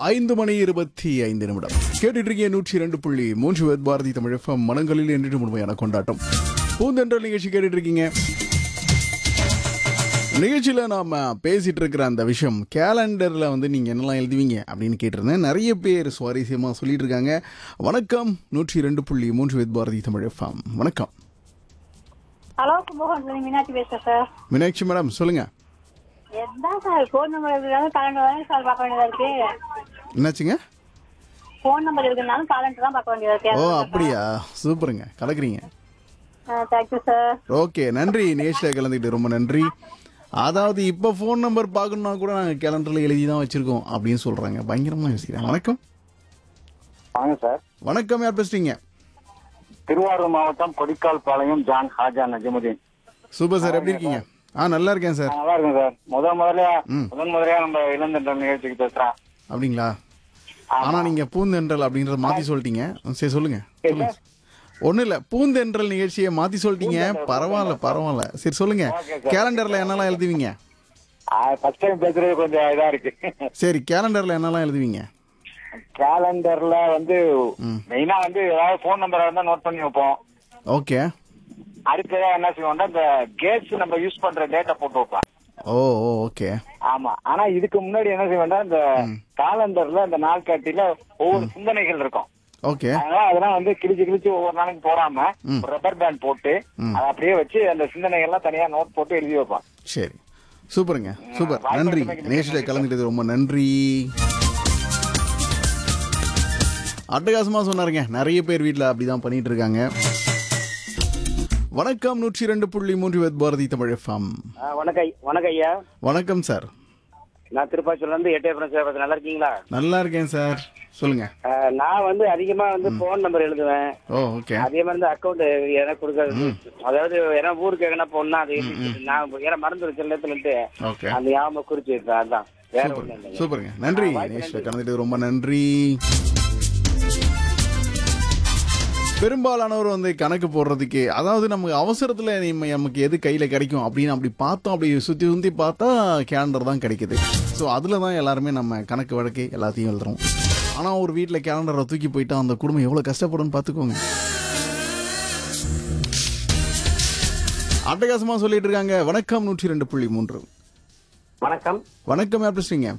ஐந்து மணி இருபத்தி ஐந்து நிமிடம் கேட்டுட்டு இருக்கீங்க நூற்றி ரெண்டு புள்ளி மூன்று வேத் பாரதி தமிழ் எஃப்எம் மனங்களில் என்று முழுமையான கொண்டாட்டம் பூந்தென்றல் நிகழ்ச்சி கேட்டுட்டு இருக்கீங்க நிகழ்ச்சியில் நாம் பேசிட்டு இருக்கிற அந்த விஷயம் கேலண்டரில் வந்து நீங்கள் என்னெல்லாம் எழுதுவீங்க அப்படின்னு கேட்டிருந்தேன் நிறைய பேர் சுவாரஸ்யமாக சொல்லிட்டு இருக்காங்க வணக்கம் நூற்றி ரெண்டு புள்ளி மூன்று வேத் பாரதி தமிழ் எஃப்எம் வணக்கம் ஹலோ கும்பகோணத்துல மீனாட்சி பேசுறேன் சார் மீனாட்சி மேடம் சொல்லுங்கள் எதான் சார் ஃபோன் நம்பர் இருக்கிறதாலும் காலண்டர் தானே சார் பார்க்க வேண்டியதா இருக்கு என்னாச்சுங்க ஃபோன் நம்பர் இருக்கிறனாலும் காலண்டர் தான் பார்க்க வேண்டியதா ஓ இருக்கு அப்படியா சூப்பருங்க கலக்குறீங்க தேங்க்யூ சார் ஓகே நன்றி நேஷில் கலந்துக்கிட்டு ரொம்ப நன்றி அதாவது இப்போ ஃபோன் நம்பர் பார்க்கணுன்னா கூட நாங்கள் கேலண்டரில் எழுதி தான் வச்சுருக்கோம் அப்படின்னு சொல்கிறாங்க பயங்கரமாக யோசிக்கிறேன் வணக்கம் வாங்க சார் வணக்கம் யார் பேசுறீங்க திருவாரூர் மாவட்டம் Kodikkal Palayam John Haja Najamudeen super sir எப்படி இருக்கீங்க ஆ நல்லா இருக்கேன் சார் நான் நல்லா இருக்கேன் சார் முதல் முதல்ல ம். முதன் முதலையா நம்ம இளந்தன்ற நிகழ்ச்சிக்கு பேசுறேன் அப்படிங்களா ஆனால் நீங்கள் பூந்தென்றல் அப்படின்றத மாற்றி சொல்லிட்டீங்க சரி சொல்லுங்க சொல்லுங்க ஒன்றும் இல்லை பூந்தென்றல் நிகழ்ச்சியை மாற்றி சொல்லிட்டீங்க பரவாயில்ல பரவாயில்ல சரி சொல்லுங்க கேலண்டரில் என்னெல்லாம் எழுதுவீங்க ஃபர்ஸ்ட் டைம் பேசுறது கொஞ்சம் இதா இருக்கு சரி கேலண்டரில் என்னெல்லாம் எழுதுவீங்க கேலண்டர்ல வந்து ம். மெயினா வந்து ஏதாவது போன் நம்பர் இருந்தா நோட் பண்ணி வைப்போம் ஓகே அடுத்ததா என்ன செய்வோம்னா இந்த கேட்ஸ் நம்ம யூஸ் பண்ற டேட்டா போட்டு வைப்போம் ஓ ஓ ஓகே ஆமா ஆனா இதுக்கு முன்னாடி என்ன செய்வோம்னா இந்த காலண்டர்ல இந்த நாள்காட்டியில ஒவ்வொரு சிந்தனைகள் இருக்கும் ஓகே அதனால அதெல்லாம் வந்து கிழிச்சு கிழிச்சு ஒவ்வொரு நாளைக்கு போடாம ம். ரப்பர் பேண்ட் போட்டு அதை அப்படியே வச்சு அந்த சிந்தனைகள் எல்லாம் தனியா நோட் போட்டு எழுதி வைப்பான் சரி சூப்பருங்க சூப்பர் வாய்ப்பு நன்றி கொடுத்தமைக்கு நேஷில் கலந்துக்கிட்டது ரொம்ப நன்றி அட்டகாசமாக சொன்னாருங்க நிறைய பேர் வீட்டில் அப்படிதான் பண்ணிட்டு இருக்காங்க வணக்கம் நூற்றி ரெண்டு புள்ளி மூன்று வேத் பாரதி தமிழ் எஃப்எம் வணக்கம் வணக்கம் ஐயா வணக்கம் சார் நான் திருப்பாச்சூர்ல இருந்து எட்டே சார் நல்லா இருக்கீங்களா நல்லா இருக்கேன் சார் சொல்லுங்க அஹ், நான் வந்து அதிகமா வந்து போன் நம்பர் எழுதுவேன் ஓ ஓகே அதே மாதிரி இந்த அக்கௌண்ட் எனக்கு கொடுக்கறது அதாவது ஏன்னா ஊருக்கு எங்கன்னா போனா அது எழுதி- நான் ஏன்னா மறந்து சில நேரத்துலட்டு ஓகே அந்த ஞாபகம் குறிச்சு வைப்பேன் அதான் வேற ஒண்ணும் இல்லைங்க சூப்பருங்க நன்றி நேஷில் கலந்துக்கிட்டது ரொம்ப நன்றி பெரும்பாலானவர் வந்து கணக்கு போடுறதுக்கு அதாவது நமக்கு அவசரத்தில் நம்ம நமக்கு எது கையில் கிடைக்கும் அப்படின்னு அப்படி பார்த்தோம் அப்படி சுற்றி சுற்றி பார்த்தா கேலண்டர் தான் கிடைக்குது ஸோ அதில் தான் எல்லாருமே நம்ம கணக்கு வழக்கு எல்லாத்தையும் எழுதுறோம் ஆனால் ஒரு வீட்டில் கேலண்டரை தூக்கி போயிட்டா அந்த குடும்பம் எவ்வளோ கஷ்டப்படும்னு பார்த்துக்கோங்க அட்டகாசமாக சொல்லிட்டு இருக்காங்க வணக்கம் நூற்றி ரெண்டு புள்ளி மூன்று வணக்கம் வணக்கம் யார் பேசுறீங்க